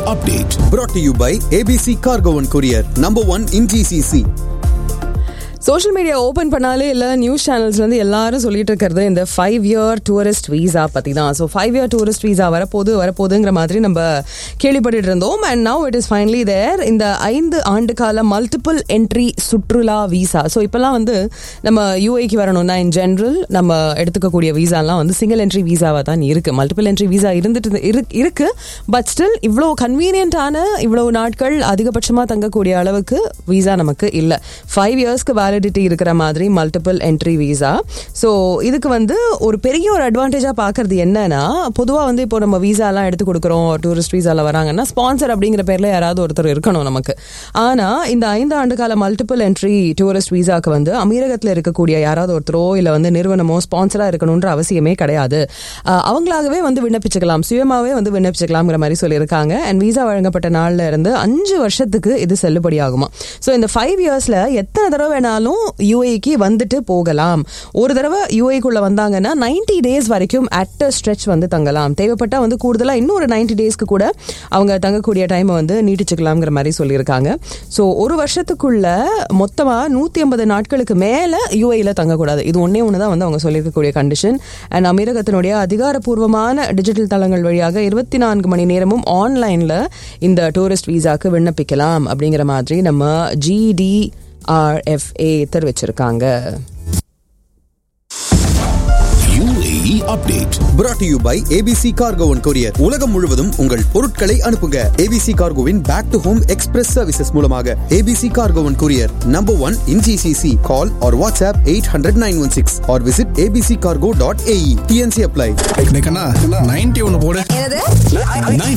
update. brought to you by ABC Cargo and Courier, number one in GCC. Social media open பண்ணாலே இல்ல news சேனல்ஸ்ல இருந்து எல்லாரும் சொல்லிட்டு இருக்கிறது இந்த ஃபைவ் இயர் டூரிஸ்ட் வீசா பத்தி தான் so five year tourist visa வரப்போது வரப்போகுதுங்கிற மாதிரி நம்ம கேள்விப்பட்டு இருந்தோம் and now it is finally there இந்த ஐந்து ஆண்டு கால மல்டிபிள் என்ட்ரி சுற்றுலா வீசா ஸோ இப்பெல்லாம் வந்து நம்ம யூஏக்கு வரணும்னா இன் ஜென்ரல் நம்ம எடுத்துக்கக்கூடிய வீசாலாம் வந்து சிங்கிள் என்ட்ரி வீசாவா தான் இருக்கு மல்டிபிள் என்ட்ரி வீசா இருந்துட்டு இரு- இருக்கு பட் ஸ்டில் இவ்வளோ கன்வீனியன்டான இவ்வளவு நாட்கள் அதிகபட்சமாக தங்கக்கூடிய அளவுக்கு வீசா நமக்கு இல்லை ஃபைவ் இயர்ஸ்க்கு வேலிடிட்டி இருக்கிற மாதிரி மல்டிபிள் என்ட்ரி வீசா ஸோ இதுக்கு வந்து ஒரு பெரிய ஒரு அட்வான்டேஜாக பார்க்கறது என்னன்னா பொதுவாக வந்து இப்போ நம்ம வீசாலாம் எடுத்து கொடுக்குறோம் டூரிஸ்ட் வீசால வராங்கன்னா ஸ்பான்சர் அப்படிங்கிற பேரில் யாராவது ஒருத்தர் இருக்கணும் நமக்கு ஆனால் இந்த ஐந்து ஆண்டு கால மல்டிபிள் என்ட்ரி டூரிஸ்ட் வீசாக்கு வந்து அமீரகத்தில் இருக்கக்கூடிய யாராவது ஒருத்தரோ இல்லை வந்து நிறுவனமோ ஸ்பான்சராக இருக்கணுன்ற அவசியமே கிடையாது அஹ் அவங்களாகவே வந்து விண்ணப்பிச்சுக்கலாம் சுயமாகவே வந்து விண்ணப்பிச்சுக்கலாம்ங்கிற மாதிரி சொல்லியிருக்காங்க அண்ட் வீசா வழங்கப்பட்ட நாள்ல இருந்து அஞ்சு வருஷத்துக்கு இது செல்லுபடி ஆகுமா ஸோ இந்த ஃபைவ் இயர்ஸ்ல எத்தனை தடவை வேணாலும் யூஏக்கு வந்துட்டு போகலாம் ஒரு தடவை யூஏக்குள்ள வந்தாங்கன்னா 90 டேஸ் வரைக்கும் அட் ஸ்ட்ரெச் வந்து தங்கலாம் தேவைப்பட்டா வந்து கூடுதலா இன்னொரு 90 டேஸ்க்கு கூட அவங்க தங்கக்கூடிய டைமை வந்து நீட்டிச்சுக்கலாம்ங்கிற மாதிரி சொல்லியிருக்காங்க ஸோ ஒரு வருஷத்துக்குள்ள மொத்தமா நூத்தி ஐம்பது நாட்களுக்கு மேல யூஏல தங்கக்கூடாது இது ஒன்னே ஒன்று தான் வந்து அவங்க சொல்லியிருக்கக்கூடிய கண்டிஷன் அண்ட் அமீரகத்தினுடைய அதிகாரப்பூர்வமான டிஜிட்டல் தளங்கள் வழியாக இருபத்தி நான்கு மணி நேரமும் ஆன்லைன்ல இந்த டூரிஸ்ட் வீசாக்கு விண்ணப்பிக்கலாம் அப்படிங்கிற மாதிரி நம்ம ஜிடிஆர்எஃப்ஏ தெரிவிச்சிருக்காங்க UAE update. brought to you by ABC Cargo and Courier. உலகம் முழுவதும் உங்கள் பொருட்களை அனுப்புங்க ABC Cargoவின் back to home express services மூலமாக ABC Cargo and Courier, number one in GCC. Call or WhatsApp 800 916 or visit abccargo.ae. TNC apply. Ninety ஒன்னு போடு என்னது